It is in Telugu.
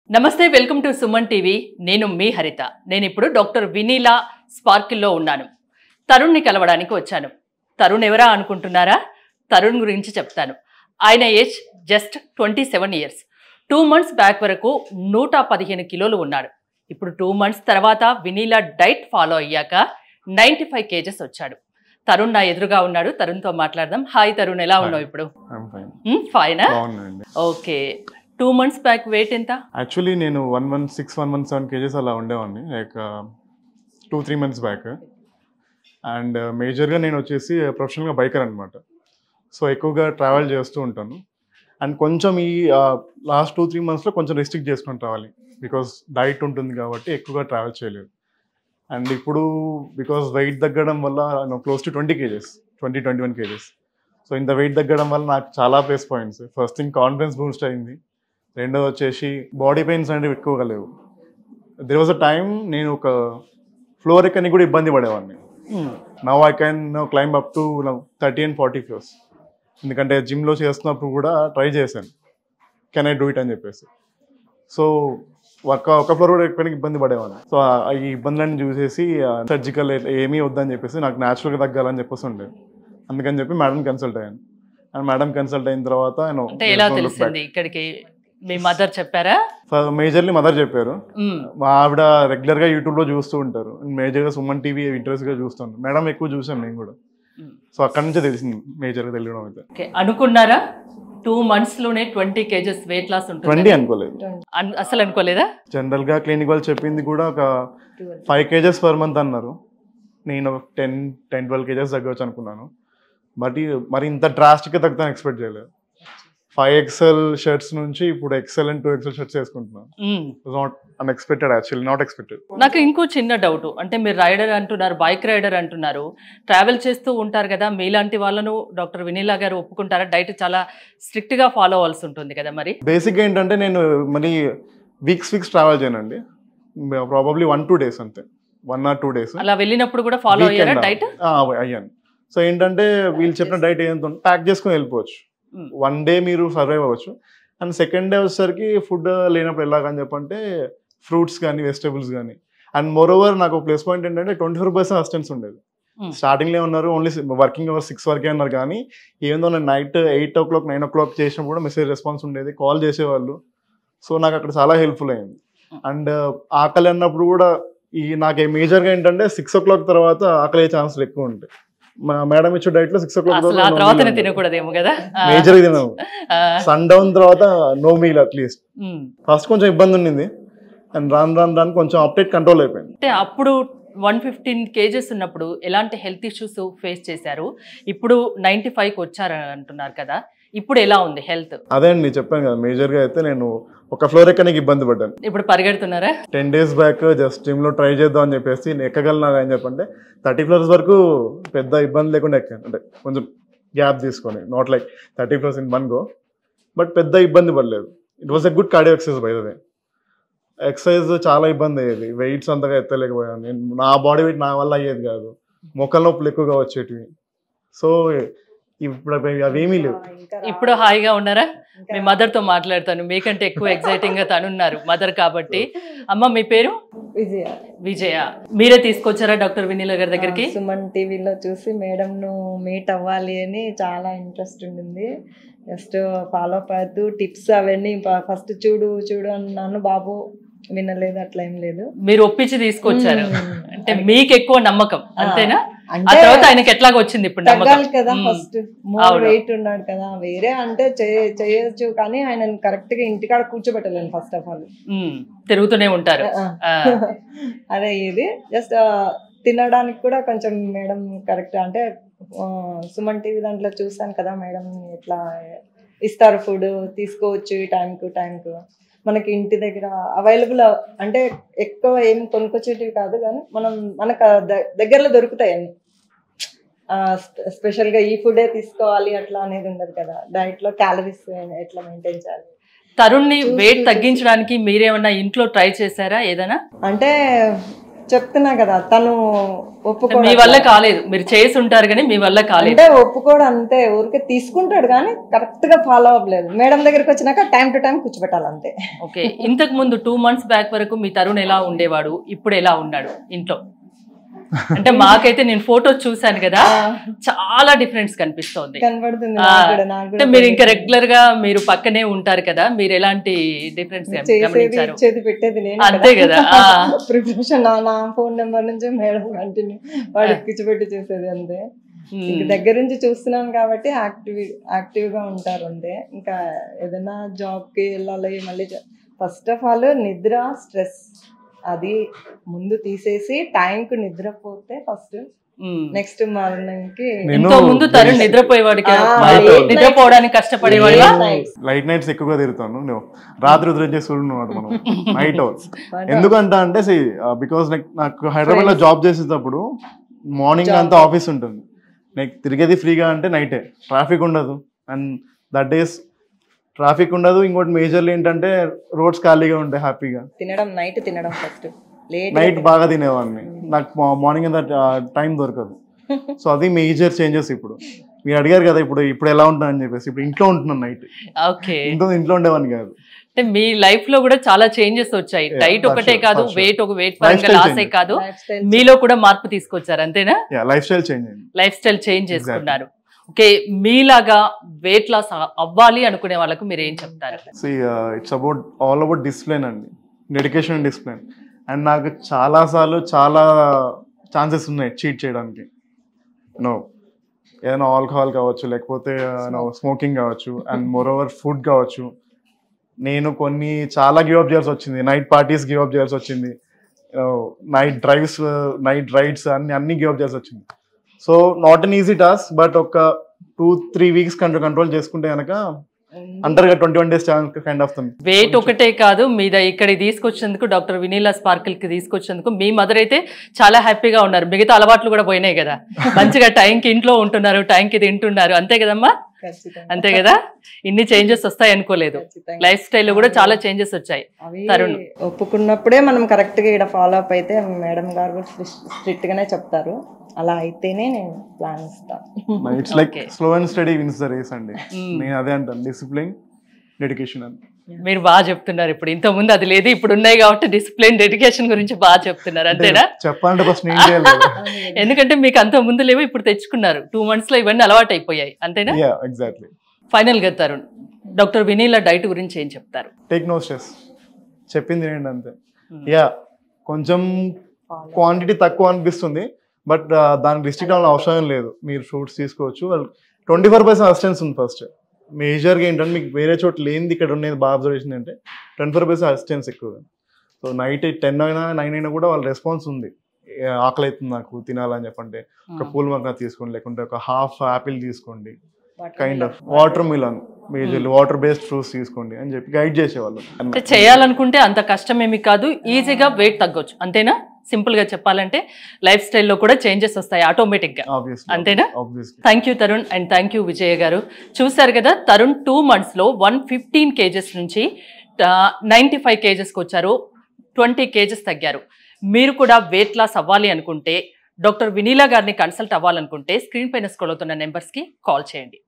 నమస్తే వెల్కమ్ టు సుమన్ టీవీ నేను మీ హరిత నేను ఇప్పుడు డాక్టర్ వినీలా స్పార్కిల్లో ఉన్నాను తరుణ్ని కలవడానికి వచ్చాను తరుణ్ ఎవరా అనుకుంటున్నారా తరుణ్ గురించి చెప్తాను ఆయన age just twenty seven years two months back వరకు నూట పదిహేను కిలోలు ఉన్నాడు ఇప్పుడు టూ మంత్స్ తర్వాత వినీలా డైట్ ఫాలో అయ్యాక నైంటీ ఫైవ్ కేజెస్ వచ్చాడు తరుణ్ నా ఎదురుగా ఉన్నాడు తరుణ్తో మాట్లాడదాం హాయ్ తరుణ్ ఎలా ఉన్నావు ఇప్పుడు ఐమ్ ఫైన్ ఫైనా బాగున్నాయండి okay two months back weight ఎంత యాక్చువల్లీ నేను one one six one one seven KGs అలా ఉండేవాడిని like two three months back and మేజర్గా నేను వచ్చేసి ప్రొఫెషనల్గా బైకర్ అనమాట సో ఎక్కువగా ట్రావెల్ చేస్తూ ఉంటాను అండ్ కొంచెం ఈ లాస్ట్ టూ త్రీ మంత్స్లో కొంచెం రెస్ట్రిక్ట్ చేసుకుని రావాలి బికాస్ డైట్ ఉంటుంది కాబట్టి ఎక్కువగా ట్రావెల్ చేయలేదు అండ్ ఇప్పుడు బికాస్ వెయిట్ తగ్గడం వల్ల close to twenty KGs twenty twenty one KGs so ఇంత వెయిట్ తగ్గడం వల్ల నాకు చాలా plus points first thing confidence boost అయింది రెండోది వచ్చేసి బాడీ పెయిన్స్ అనేవి ఎక్కువగా లేవు దేర్ వాజ్ అ టైం నేను ఒక ఫ్లోర్ ఎక్కని కూడా ఇబ్బంది పడేవాడిని now I can climb up to thirty and forty floors ఎందుకంటే జిమ్లో చేస్తున్నప్పుడు కూడా ట్రై చేశాను కెన్ ఐ డూ ఇట్ అని చెప్పేసి సో ఒక ఒక ఫ్లోర్ కూడా ఎక్కడానికి ఇబ్బంది పడేవాడిని సో ఆ ఈ ఇబ్బందులన్నీ చూసేసి సర్జికల్ ఏమీ వద్దని చెప్పేసి నాకు న్యాచురల్గా తగ్గాలని చెప్పేసి ఉండే అందుకని చెప్పి మేడం కన్సల్ట్ అయ్యాను అండ్ మేడం కన్సల్ట్ అయిన తర్వాత నేను అంటే ఎలా తెలిసింది ఇక్కడికి మీ మదర్ చెప్పారా మేజర్లీ మదర్ చెప్పారు మ్మ్. మా ఆవిడ రెగ్యులర్ గా యూట్యూబ్ లో చూస్తూ ఉంటారు మేజర్ గా సుమన్ టీవీ ఇంట్రెస్ట్ గా చూస్తాను మేడం ఎక్కువ చూసాను నేను కూడా మ్మ్. సో అక్కడ నుంచే తెలిసింది మేజర్ గా తెలియడం అయితే ఓకే అనుకున్నారా టూ మంత్స్ లోనే twenty KGs weight loss twenty ఉంటుంది అనుకోలేదు అన్- అసలు అనుకోలేదా జనరల్ గా క్లినిక్ వాళ్ళు చెప్పింది కూడా ఒక ఫైవ్ కేజెస్ పర్ మంత్ అన్నారు నేను టెన్ టెన్ ట్వెల్వ్ కేజెస్ తగ్గవచ్చు అనుకున్నాను బట్ ఈ- మరి ఇంత డ్రాస్టిక్ గా తగ్గుతాను ఎక్స్పెక్ట్ చేయలేదు ఫైవ్ ఎక్సెల్ షర్ట్స్ నుంచి ఇప్పుడు XL and two XL shirts వేసుకుంటున్నాను మ్మ్. Not unexpected actually not expected నాకు ఇంకో చిన్న డౌట్ అంటే మీరు రైడర్ అంటున్నారు బైక్ రైడర్ అంటున్నారు ట్రావెల్ చేస్తూ ఉంటారు కదా మీలాంటి వాళ్ళను డాక్టర్ వినీలా గారు ఒప్పుకుంటారా డైట్ చాలా స్ట్రిక్ట్ గా ఫాలో అవ్వాల్సి ఉంటుంది కదా మరి బేసిక్గా ఏంటంటే నేను మరి వీక్స్ వీక్స్ ట్రావెల్ చేయనండి ప్రాబబ్లీ వన్ టూ డేస్ అంతే వన్ ఆర్ టూ డేస్ అలా వెళ్ళినప్పుడు కూడా ఫాలో అయ్యారా డైట్ అయ్యాను సో ఏంటంటే వీళ్ళు చెప్పిన డైట్ ఏంటంటే ప్యాక్ చేసుకొని వెళ్ళిపోవచ్చు వన్ డే మీరు సర్వైవ్ అవ్వచ్చు అండ్ సెకండ్ డే వచ్చేసరికి ఫుడ్ లేనప్పుడు ఎలాగని చెప్పంటే ఫ్రూట్స్ కానీ వెజిటబుల్స్ కానీ అండ్ మోర్ ఓవర్ నాకు ప్లస్ పాయింట్ ఏంటంటే ట్వంటీ ఫోర్ పర్సెంట్ అసిస్టెన్స్ ఉండేది Hmm. స్టార్టింగ్లో ఉన్నారు ఓన్లీ వర్కింగ్ అవర్ సిక్స్ వరకే ఉన్నారు కానీ ఏందో నేను night eight o'clock nine o'clock చేసినప్పుడు కూడా మెసేజ్ రెస్పాన్స్ ఉండేది కాల్ చేసేవాళ్ళు సో నాకు అక్కడ చాలా హెల్ప్ఫుల్ అయింది Hmm. అండ్ ఆకలి అన్నప్పుడు కూడా ఈ నాకు మేజర్గా ఏంటంటే సిక్స్ ఓ క్లాక్ తర్వాత ఆకలి అయ్యే ఛాన్సులు ఎక్కువ ఉంటాయి మా మేడం ఇచ్చే డైట్ లో సిక్స్ ఓ అసలు ఆ తర్వాతనే క్లాక్ తినకూడదేమో కదా ఆ. మేజర్ తినము ఆ. సన్ డౌన్ తర్వాత నో మీల్ అట్లీస్ట్ మ్మ్. ఫస్ట్ కొంచెం ఇబ్బంది ఉండింది అండ్ రాను రాను రాను కొంచెం అప్డేట్ కంట్రోల్ అయిపోయింది అంటే అప్పుడు వన్ ఫిఫ్టీన్ కేజెస్ ఉన్నప్పుడు ఎలాంటి హెల్త్ ఇష్యూస్ ఫేస్ చేశారు ఇప్పుడు నైంటీ ఫైవ్కి వచ్చారని అంటున్నారు కదా ఇప్పుడు ఎలా ఉంది హెల్త్ అదే అండి చెప్పాను కదా మేజర్ గా అయితే నేను ఒక ఫ్లోర్ ఎక్కడానికి ఇబ్బంది పడ్డాను ఇప్పుడు పరిగెడుతున్నారా ten days back just gym లో ట్రై చేద్దాం అని చెప్పేసి నేను ఎక్కగలనా అని చెప్పంటే థర్టీ ఫ్లోర్స్ వరకు పెద్ద ఇబ్బంది లేకుండా ఎక్కాను అంటే కొంచెం గ్యాప్ తీసుకొని not like thirty floors in one go but పెద్ద ఇబ్బంది పడలేదు it was a good cardio exercise by the exercise చాలా ఇబ్బంది అయ్యేది వెయిట్స్ అంతగా ఎత్తలేకపోయాను నేను నా బాడీ వెయిట్ నా వల్ల అయ్యేది కాదు మొక్కల నొప్పులు ఎక్కువగా వచ్చేటివి సో ఇప్పుడు అవి అవేమీ లేవు ఇప్పుడు హాయిగా ఉన్నారా మీ మదర్ తో మాట్లాడతాను మీకంటే ఎక్కువ ఎక్సైటింగ్ గా తనున్నారు మదర్ కాబట్టి అమ్మ మీ పేరు విజయ విజయ మీరే తీసుకొచ్చారా డాక్టర్ వినీల గారి దగ్గరికి సుమన్ టీవీలో చూసి మేడంను మీట్ అవ్వాలి అని చాలా ఇంట్రెస్ట్ ఉండింది జస్ట్ ఫాలో అప్ అవుతూ టిప్స్ అవన్నీ ఫస్ట్ చూడు చూడు అన్నాను బాబు వినలేదు అట్లా ఏం లేదు మీరు ఒప్పించి తీసుకొచ్చారు మ్మ్. అంటే మీకు ఎక్కువ నమ్మకం అంతేనా ఆ అంటే తర్వాత ఆయనకి ఎట్లాగ వచ్చింది ఇప్పుడు నమ్మకం తగ్గాలి కదా మ్మ్. ఫస్ట్ మోర్ అవును. వెయిట్ ఉన్నాడు కదా వేరే అంటే చేయ- చేయొచ్చు కానీ ఆయన కరెక్ట్ గా ఇంటికాడ కూర్చోబెట్టలేను ఫస్ట్ ఆఫ్ ఆల్ మ్మ్. తిరుగుతూనే ఉంటారు ఆ. అదే ఇది జస్ట్ తినడానికి కూడా కొంచెం మేడం కరెక్ట్ అంటే ఆ, సుమన్ టీవీ దాంట్లో చూసాను కదా మేడం ఎట్లా ఇస్తారు ఫుడ్ తీసుకోవచ్చు ఈ టైంకు టైంకు మనకి ఇంటి దగ్గర అవైలబుల్ అంటే ఎక్కువ ఏం కొనుక్కొచ్చేటివి కాదు కానీ మనం మనకు ఆ ద- దగ్గరలో దొరుకుతాయి అన్ని స్పెషల్గా ఈ ఫుడే తీసుకోవాలి అట్లా అనేది ఉండదు కదా డైట్లో క్యాలరీస్ ఎట్లా మెయింటైన్ చేయాలి తరుణ్ని వెయిట్ తగ్గించడానికి మీరేమన్నా ఇంట్లో ట్రై చేశారా ఏదైనా అంటే చెప్తున్నా కదా తను మీ ఒప్పుకోవడం వల్ల కాలేదు మీరు చేసి ఉంటారు కానీ మీ వల్ల కాలేదు అంటే ఒప్పుకోడు అంతే ఊరికే తీసుకుంటాడు కానీ కరెక్ట్ గా ఫాలో అవ్వలేదు మేడం దగ్గరికి వచ్చినాక టైం టు టైం కూర్చోబెట్టాలి అంతే ఓకే ఇంతకు ముందు టూ మంత్స్ బ్యాక్ వరకు మీ తరుణ్ ఎలా ఉండేవాడు ఇప్పుడు ఎలా ఉన్నాడు ఇంట్లో అంటే మాకైతే నేను ఫోటో చూశాను కదా చాలా డిఫరెన్స్ కనిపిస్తోంది కనబడుతుంది ఆ, నాకు కూడా నాకు అంటే కూడా మీరు ఇంకా రెగ్యులర్ గా మీరు పక్కనే ఉంటారు కదా మీరు ఎలాంటి డిఫరెన్స్ చేసేది గమనించారు ఇచ్చేది పెట్టేది నేను అంతే కదా, ఆ. ప్రిపరేషన్ నా నా ఫోన్ నెంబర్ నుంచి మేడం కంటిన్యూ వాడికి కూర్చోబెట్టి చేసేది అంతే ఇంక దగ్గర నుంచి చూస్తున్నాను కాబట్టి యాక్టివ్ యాక్టివ్ గా ఉంటారు అంతే ఇంకా ఏదైనా జాబ్ కి వెళ్ళాలి మళ్ళీ ఫస్ట్ ఆఫ్ ఆల్ నిద్ర స్ట్రెస్ అది ముందు తీసేసి టైం కు నిద్రపోతే ఫస్ట్ ఉమ్. నెక్స్ట్ మార్నింగ్ కి నేను ఎంతో ముందు తరుణ్ నిద్రపోయేవాడికి ఆ, late night. నిద్రపోవడానికి కష్టపడేవాడివా Late night. లైట్ నైట్స్ ఎక్కువగా తిరుగుతాను నువ్వు రాత్రి ఉదయం చేసి చూడన్నమాట మనం నైట్ అవర్స్ ఎందుకంట అంటే బికాస్ నాకు హైదరాబాద్ లో జాబ్ చేసేటప్పుడు మార్నింగ్ Job. అంతా ఆఫీస్ ఉంటుంది నాకు తిరిగేది ఫ్రీగా అంటే నైటే ట్రాఫిక్ ఉండదు అండ్ దట్ డేస్ ట్రాఫిక్ ఉండదు ఇంకోటి మేజర్లీ ఏంటంటే రోడ్స్ ఖాళీగా ఉంటాయి హ్యాపీగా తినడం నైట్ తినడం ఫస్ట్ లేట్ నైట్ బాగా తినేవాడిని నాకు మార్నింగ్ అంతా టైం దొరకదు సో అది మేజర్ చేంజెస్ ఇప్పుడు మీరు అడిగారు కదా ఇప్పుడు ఇప్పుడు ఎలా ఉంటాను అని చెప్పేసి ఇప్పుడు ఇంట్లో ఉంటున్నాను నైట్ ఓకే ఇంట్లో ఇంట్లో ఉండేవాడిని కాదు అంటే మీ లైఫ్ లో కూడా చాలా చేంజెస్ వచ్చాయి Yeah, డైట్ for ఒకటే sure, కాదు for sure. వెయిట్ ఒక వెయిట్ పరంగా Lifestyle లాసే changes. కాదు లైఫ్ స్టైల్ మీలో కూడా మార్పు తీసుకొచ్చారు అంతేనా యా లైఫ్ స్టైల్ చేంజ్ అయింది లైఫ్ స్టైల్ చేంజ్ చేసుకున్నారు ఓకే మీలాగా వెయిట్ లాస్ అవ్వాలి అనుకునే వాళ్ళకు మీరు ఏం చెప్తారు see it's about all about discipline అండి డెడికేషన్ అండ్ డిసిప్లిన్ అండ్ నాకు చాలా సార్లు చాలా ఛాన్సెస్ ఉన్నాయి చీట్ చేయడానికి నో ఏదైనా ఆల్కహాల్ కావచ్చు లేకపోతే స్మోకింగ్ కావచ్చు అండ్ మోర్ ఓవర్ ఫుడ్ కావచ్చు నేను కొన్ని చాలా గివ్ అప్ చేయాల్సి వచ్చింది నైట్ పార్టీస్ గివ్ అప్ చేయాల్సి వచ్చింది నైట్ డ్రైవ్స్ నైట్ రైడ్స్ అన్ని అన్ని గివ్ అప్ చేయాల్సి వచ్చింది so not an easy task but ఒక two three weeks control control చేసుకుంటే కనుక అంటారు twenty one days kind of thing weight ఒకటే కాదు మీద ఇక్కడ తీసుకొచ్చినందుకు డాక్టర్ వినీలా స్పార్కిల్ కి తీసుకొచ్చినందుకు మీ మదర్ అయితే చాలా హ్యాపీగా ఉన్నారు మిగతా అలవాట్లు కూడా పోయినాయి కదా మంచిగా టైంకి ఇంట్లో ఉంటున్నారు టైంకి తింటున్నారు అంతే కదమ్మా ఖచ్చితంగా అంతే కదా ఇన్ని చేంజెస్ వస్తాయి అనుకోలేదు ఖచ్చితంగా. లైఫ్ స్టైల్లో కూడా చాలా చేంజెస్ వచ్చాయి అవి తరుణ్. ఒప్పుకున్నప్పుడే మనం కరెక్ట్ గా ఇక్కడ ఫాలో అప్ అయితే మేడం గారు కూడా స్ట్రిక్ట్ గానే చెప్తారు అలా అయితేనే నేను ప్లాన్ ఇస్తాను it's like Okay. Slow and steady wins the race అండి Mm. నేను అదే అంటాను డిసిప్లిన్ డెడికేషన్ అని మీరు బాగా చెప్తున్నారు ఇప్పుడు ఇంత ముందు అది లేదు ఇప్పుడు ఉన్నాయి కాబట్టి డిసిప్లిన్ డెడికేషన్ గురించి బాగా చెప్తున్నారు అంతేనా చెప్పాలంటే ఫస్ట్ నేను చేయాలి కదా ఎందుకంటే మీకు అంత ముందు లేవు ఇప్పుడు తెచ్చుకున్నారు టూ మంత్స్ లో ఇవన్నీ అలవాటు అయిపోయాయి అంతేనా యా ఎగ్జాక్ట్లీ ఫైనల్ గా తరుణ్ డాక్టర్ వినీలా డైట్ గురించి ఏం చెప్తారు టేక్ నో స్ట్రెస్ చెప్పింది ఏంటి అంతే యా కొంచెం క్వాంటిటీ తక్కువ అనిపిస్తుంది బట్ దానికి రిస్ట్రిక్ట్ అవ్వాలని అవసరం లేదు మీరు ఫ్రూట్స్ తీసుకోవచ్చు ట్వంటీ ఫోర్ పర్సెంట్ అసిస్టెన్స్ ఉంది ఫస్ట్ మేజర్గా ఏంటంటే మీకు వేరే చోట లేనిది ఇక్కడ ఉండేది బాగా అబ్జర్వేషన్ అంటే ట్వంటీ ఫోర్ పర్సెంట్ అసిస్టెన్స్ ఎక్కువ సో నైట్ టెన్ అయినా నైన్ అయినా కూడా వాళ్ళ రెస్పాన్స్ ఉంది ఏ, ఆకలి అవుతుంది నాకు తినాలని చెప్పంటే ఒక పూల్ మక్క తీసుకోండి లేకుంటే ఒక హాఫ్ యాపిల్ తీసుకోండి kind of watermelon majorly water based fruits తీసుకోండి అని చెప్పి గైడ్ చేసేవాళ్ళు అంటే చేయాలనుకుంటే అంత కష్టం ఏమి కాదు ఈజీగా వెయిట్ తగ్గొచ్చు అంతేనా సింపుల్ గా చెప్పాలంటే లైఫ్ స్టైల్లో కూడా చేంజెస్ వస్తాయి ఆటోమేటిక్ గా ఆబ్వియస్లీ అంతేనా? Obviously thank you Tarun and thank you Vijaya garu చూశారు కదా తరుణ్ టూ మంత్స్లో వన్ ఫిఫ్టీన్ కేజెస్ నుంచి నైంటీ ఫైవ్ కేజెస్కి వచ్చారు ట్వంటీ కేజెస్ తగ్గారు మీరు కూడా వెయిట్ లాస్ అవ్వాలి అనుకుంటే డాక్టర్ వినీలా గారిని కన్సల్ట్ అవ్వాలనుకుంటే స్క్రీన్ పైన స్క్రోల్ అవుతున్న నెంబర్స్కి కాల్ చేయండి